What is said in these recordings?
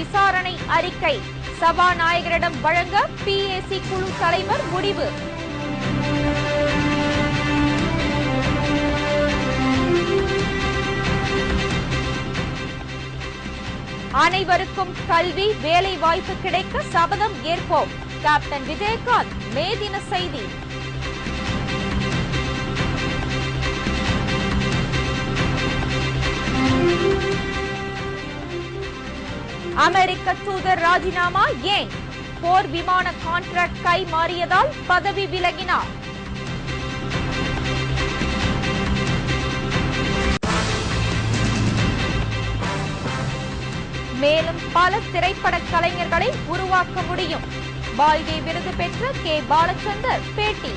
விசாரணை அறிக்கை சபாநாயகரிடம் வழங்க பிஏசி குழு தலைவர் முடிவு அனைவருக்கும் கல்வி வேலை வாய்ப்பு கிடைக்க சபதம் ஏற்போம் கேப்டன் விஜயகாந்த் மே தின செய்தி அமெரிக்க தூதர் ராஜினாமா ஏன் போர் விமான கான்ட்ராக்ட் கை மாறியதால் பதவி விலகினார் மேலும் பல திரைப்பட கலைஞர்களை உருவாக்க முடியும் பால்கே விருது பெற்ற கே பாலச்சந்தர் பேட்டி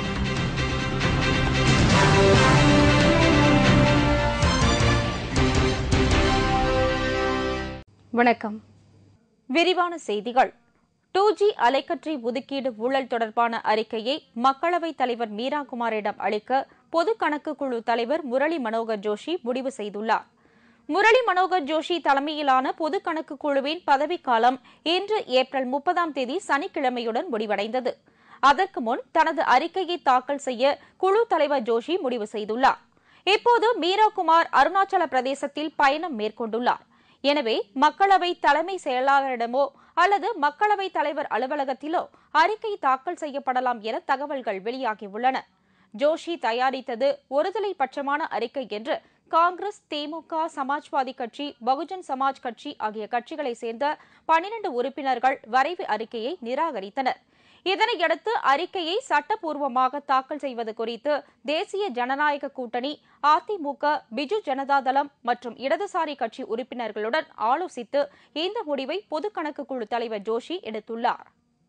வணக்கம் விரிவான செய்திகள் டூ ஜி அலைக்கற்றை ஒதுக்கீடு ஊழல் தொடர்பான அறிக்கையை மக்களவைத் தலைவர் மீரா குமாரிடம் அளிக்க பொது கணக்கு குழு தலைவர் முரளி மனோகர் ஜோஷி முடிவு செய்துள்ளார் முரளி மனோகர் ஜோஷி தலைமையிலான பொது கணக்கு குழுவின் பதவிக்காலம் இன்று ஏப்ரல் முப்பதாம் தேதி சனிக்கிழமையுடன் முடிவடைந்தது அதற்கு முன் தனது அறிக்கையை தாக்கல் செய்ய குழு தலைவர் ஜோஷி முடிவு செய்துள்ளார் இப்போது மீரா குமார் அருணாச்சல பிரதேசத்தில் பயணம் மேற்கொண்டுள்ளார் எனவே மக்களவை தலைமை செயலாளரிடமோ அல்லது மக்களவைத் தலைவர் அலுவலகத்திலோ அறிக்கை தாக்கல் செய்யப்படலாம் என தகவல்கள் வெளியாகியுள்ளன ஜோஷி தயாரித்தது ஒருதலை பட்சமான அறிக்கை என்று காங்கிரஸ் திமுக சமாஜ்வாதி கட்சி பகுஜன் சமாஜ் கட்சி ஆகிய கட்சிகளைச் சேர்ந்த பனிரண்டு உறுப்பினர்கள் வரைவு அறிக்கையை நிராகரித்தனர் இதனையடுத்து அறிக்கையை சட்டப்பூர்வமாக தாக்கல் செய்வது குறித்து தேசிய ஜனநாயக கூட்டணி அதிமுக பிஜு ஜனதாதளம் மற்றும் இடதுசாரி கட்சி உறுப்பினர்களுடன் ஆலோசித்து இந்த முடிவை பொது கணக்கு குழு தலைவர் ஜோஷி எடுத்துள்ளார்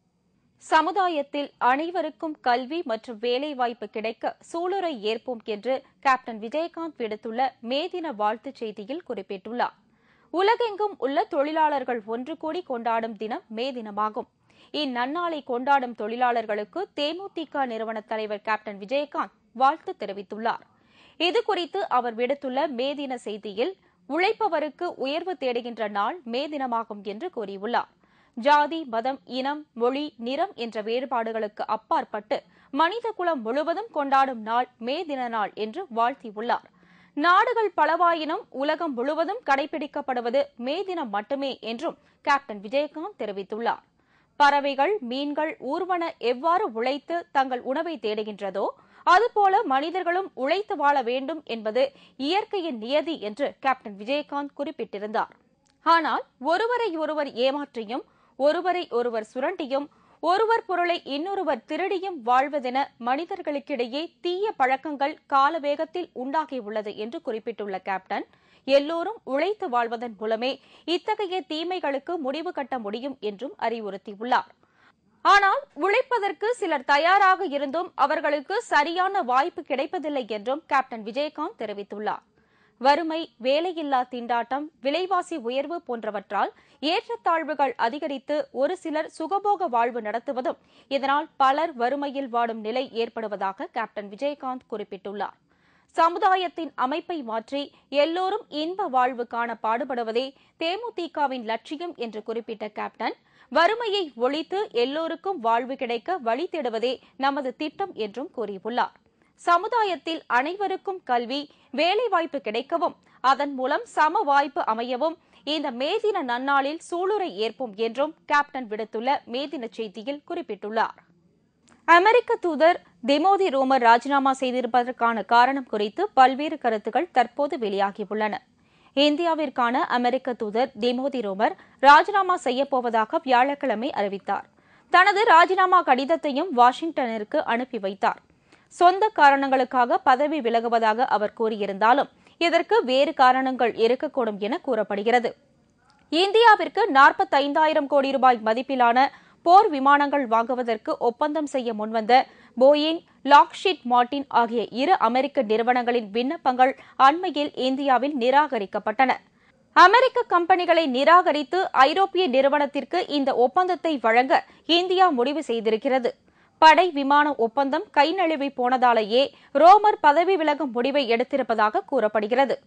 சமுதாயத்தில் அனைவருக்கும் கல்வி மற்றும் வேலைவாய்ப்பு கிடைக்க சூளுரை ஏற்போம் என்று கேப்டன் விஜயகாந்த் விடுத்துள்ள மே தின வாழ்த்துச் செய்தியில் குறிப்பிட்டுள்ளார் உலகெங்கும் உள்ள தொழிலாளர்கள் ஒன்று கூடி கொண்டாடும் தினம் மே தினமாகும் இந்நன்னாளை கொண்டாடும் தொழிலாளர்களுக்கு தேமுதிக நிறுவன தலைவர் கேப்டன் விஜயகாந்த் வாழ்த்து தெரிவித்துள்ளார் இதுகுறித்து அவர் விடுத்துள்ள மே தின செய்தியில் உழைப்பவருக்கு உயர்வு தேடுகின்ற நாள் மே தினமாகும் என்று கூறியுள்ளார் ஜாதி மதம் இனம் மொழி நிறம் என்ற வேறுபாடுகளுக்கு அப்பாற்பட்டு மனித குலம் முழுவதும் கொண்டாடும் நாள் மே தின நாள் என்று வாழ்த்தியுள்ளார் நாடுகள் பலவாயினும் உலகம் முழுவதும் கடைபிடிக்கப்படுவது மே தினம் மட்டுமே என்றும் கேப்டன் விஜயகாந்த் தெரிவித்துள்ளார் பறவைகள் மீன்கள் ஊர்வன எவ்வாறு உழைத்து தங்கள் உணவை தேடுகின்றதோ அதுபோல மனிதர்களும் உழைத்து வாழ வேண்டும் என்பது இயற்கையின் நியதி என்று கேப்டன் விஜயகாந்த் குறிப்பிட்டிருந்தார் ஆனால் ஒருவரை ஒருவர் ஏமாற்றியும் ஒருவரை ஒருவர் சுரண்டியும் ஒருவர் பொருளை இன்னொருவர் திருடியும் வாழ்வதென மனிதர்களுக்கிடையே தீய பழக்கங்கள் கால வேகத்தில் உண்டாகியுள்ளது என்று குறிப்பிட்டுள்ள கேப்டன் எல்லோரும் உழைத்து வாழ்வதன் மூலமே இத்தகைய தீமைகளுக்கு முடிவு கட்ட முடியும் என்றும் அறிவுறுத்தியுள்ளார் ஆனால் உழைப்பதற்கு சிலர் தயாராக இருந்தும் அவர்களுக்கு சரியான வாய்ப்பு கிடைப்பதில்லை என்றும் கேப்டன் விஜயகாந்த் தெரிவித்துள்ளார் வறுமை வேலையில்லா திண்டாட்டம் விலைவாசி உயர்வு போன்றவற்றால் ஏற்றத்தாழ்வுகள் அதிகரித்து ஒரு சிலர் சுகபோக வாழ்வு நடத்துவதும் இதனால் பலர் வறுமையில் வாடும் நிலை ஏற்படுவதாக கேப்டன் விஜயகாந்த் குறிப்பிட்டுள்ளார் சமுதாயத்தின் அமைப்பை மாற்றி எல்லோரும் இன்ப வாழ்வு காண பாடுபடுவதே தேமுதிகவின் லட்சியம் என்று குறிப்பிட்ட கேப்டன் வறுமையை ஒழித்து எல்லோருக்கும் வாழ்வு கிடைக்க வழி தேடுவதே நமது திட்டம் என்றும் கூறியுள்ளார் சமுதாயத்தில் அனைவருக்கும் கல்வி வேலைவாய்ப்பு கிடைக்கவும் அதன் மூலம் சம வாய்ப்பு அமையவும் இந்த மேதின நன்னாளில் சூளுரை ஏற்போம் என்றும் கேப்டன் விடுத்துள்ள மேதின செய்தியில் குறிப்பிட்டுள்ளார் அமெரிக்க தூதர் திமோதி ரோமர் ராஜினாமா செய்திருப்பதற்கான காரணம் குறித்து பல்வேறு கருத்துக்கள் தற்போது வெளியாகியுள்ளன இந்தியாவிற்கான அமெரிக்க தூதர் திமோதி ரோமர் ராஜினாமா செய்யப்போவதாக வியாழக்கிழமை அறிவித்தார் தனது ராஜினாமா கடிதத்தையும் வாஷிங்டனிற்கு அனுப்பி வைத்தார் சொந்த காரணங்களுக்காக பதவி விலகுவதாக அவர் கூறியிருந்தாலும் இதற்கு வேறு காரணங்கள் இருக்கக்கூடும் என கூறப்படுகிறது இந்தியாவிற்கு நாற்பத்தைந்தாயிரம் கோடி ரூபாய் மதிப்பிலான போர் விமானங்கள் வாங்குவதற்கு ஒப்பந்தம் செய்ய முன்வந்த போயிங் லாக்ஷிட் மார்டின் ஆகிய இரு அமெரிக்க நிறுவனங்களின் விண்ணப்பங்கள் அண்மையில் இந்தியாவில் நிராகரிக்கப்பட்டன அமெரிக்க கம்பெனிகளை நிராகரித்து ஐரோப்பிய நிறுவனத்திற்கு இந்த ஒப்பந்தத்தை வழங்க இந்தியா முடிவு செய்திருக்கிறது படை விமான ஒப்பந்தம் கை நழுவி போனதாலேயே ரோமர் பதவி விலகும் முடிவை எடுத்திருப்பதாக கூறப்படுகிறது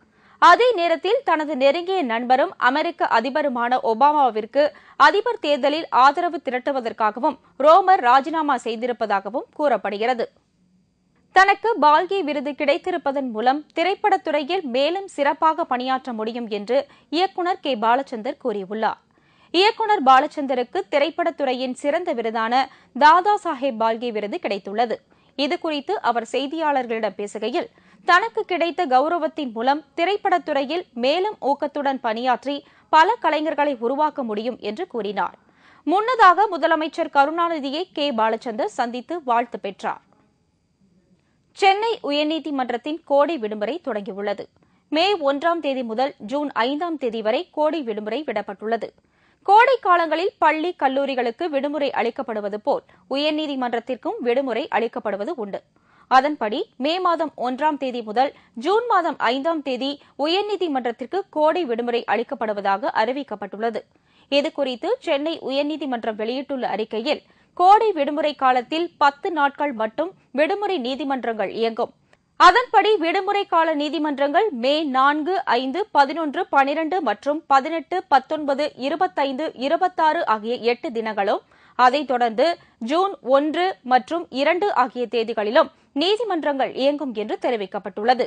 அதே நேரத்தில் தனது நெருங்கிய நண்பரும் அமெரிக்க அதிபருமான ஒபாமாவிற்கு அதிபர் தேர்தலில் ஆதரவு திரட்டுவதற்காகவும் ரோமர் ராஜினாமா செய்திருப்பதாகவும் கூறப்படுகிறது தனக்கு பால்கே விருது கிடைத்திருப்பதன் மூலம் திரைப்படத்துறையில் மேலும் சிறப்பாக பணியாற்ற முடியும் என்று இயக்குநர் கே பாலச்சந்தர் கூறியுள்ளார் இயக்குநர் பாலச்சந்தருக்கு திரைப்படத்துறையின் சிறந்த விருதான தாதா சாஹேப் பால்கே விருது கிடைத்துள்ளது இதுகுறித்து அவர் செய்தியாளர்களிடம் பேசுகையில் தனக்கு கிடைத்த கௌரவத்தின் மூலம் திரைப்படத்துறையில் மேலும் ஊக்கத்துடன் பணியாற்றி பல கலைஞர்களை உருவாக்க முடியும் என்று கூறினார் முன்னதாக முதலமைச்சர் கருணாநிதியை கே பாலச்சந்தர் சந்தித்து வாழ்த்து பெற்றார் சென்னை உயர்நீதிமன்றத்தின் கோடை விடுமுறை தொடங்கியுள்ளது மே ஒன்றாம் தேதி முதல் ஜூன் ஐந்தாம் தேதி வரை கோடை விடுமுறை விடப்பட்டுள்ளது கோடை காலங்களில் பள்ளி கல்லூரிகளுக்கு விடுமுறை அளிக்கப்படுவது போல் உயர்நீதிமன்றத்திற்கும் விடுமுறை அளிக்கப்படுவது உண்டு அதன்படி மே மாதம் ஒன்றாம் தேதி முதல் ஜூன் மாதம் ஐந்தாம் தேதி உயர்நீதிமன்றத்திற்கு கோடை விடுமுறை அளிக்கப்படுவதாக அறிவிக்கப்பட்டுள்ளது இதுகுறித்து சென்னை உயர்நீதிமன்றம் வெளியிட்டுள்ள அறிக்கையில் கோடை விடுமுறை காலத்தில் பத்து நாட்கள் மட்டும் விடுமுறை நீதிமன்றங்கள் இயங்கும் அதன்படி விடுமுறை கால நீதிமன்றங்கள் மே நான்கு ஐந்து பதினொன்று பனிரண்டு மற்றும் பதினெட்டு பத்தொன்பது இருபத்தைந்து இருபத்தாறு ஆகிய எட்டு தினங்களும் அதைத் தொடர்ந்து ஜூன் ஒன்று மற்றும் இரண்டு ஆகிய தேதிகளிலும் நீதிமன்றங்கள் இயங்கும் என்று தெரிவிக்கப்பட்டுள்ளது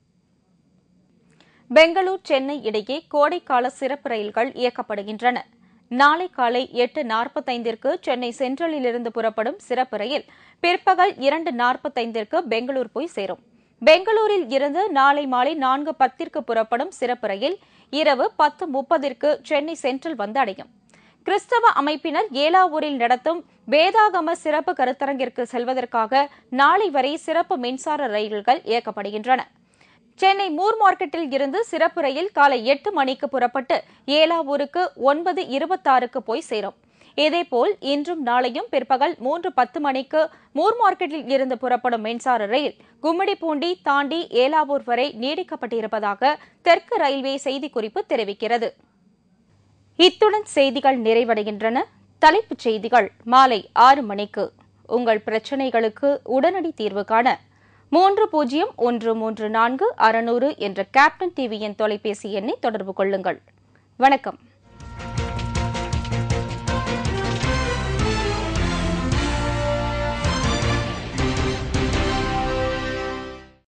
பெங்களூர் சென்னை இடையே கோடைக்கால சிறப்பு ரயில்கள் இயக்கப்படுகின்றன நாளை காலை எட்டு நாற்பத்தைந்திற்கு சென்னை சென்ட்ரலிலிருந்து புறப்படும் சிறப்பு ரயில் பிற்பகல் இரண்டு நாற்பத்தைந்திற்கு பெங்களூர் போய் சேரும் பெங்களூரில் இருந்து நாளை மாலை நான்கு பத்திற்கு புறப்படும் சிறப்பு ரயில் இரவு பத்து முப்பதிற்கு சென்னை சென்ட்ரல் வந்து அடையும் கிறிஸ்தவ அமைப்பினர் ஏலாவூரில் நடத்தும் வேதாகம சிறப்பு கருத்தரங்கிற்கு செல்வதற்காக நாளை வரை சிறப்பு மின்சார ரயில்கள் இயக்கப்படுகின்றன சென்னை மூர் மார்க்கெட்டில் இருந்து சிறப்பு ரயில் காலை எட்டு மணிக்கு புறப்பட்டு ஏலாவூருக்கு ஒன்பது இருபத்தாறுக்கு போய் சேரும் இதேபோல் இன்றும் நாளையும் பிற்பகல் மூன்று பத்து மணிக்கு மூர் மார்க்கெட்டில் இருந்து புறப்படும் மின்சார ரயில் கும்மிடிப்பூண்டி தாண்டி ஏலாவூர் வரை நீடிக்கப்பட்டிருப்பதாக தெற்கு ரயில்வே செய்திக்குறிப்பு தெரிவிக்கிறது இத்துடன் செய்திகள் நிறைவடைகின்றன தலைப்புச் செய்திகள் மாலை ஆறு மணிக்கு உங்கள் பிரச்சினைகளுக்கு உடனடி தீர்வு காண மூன்று பூஜ்ஜியம் ஒன்று மூன்று நான்கு அறுநூறு என்ற கேப்டன் டிவியின் தொலைபேசி எண்ணை தொடர்பு கொள்ளுங்கள் வணக்கம்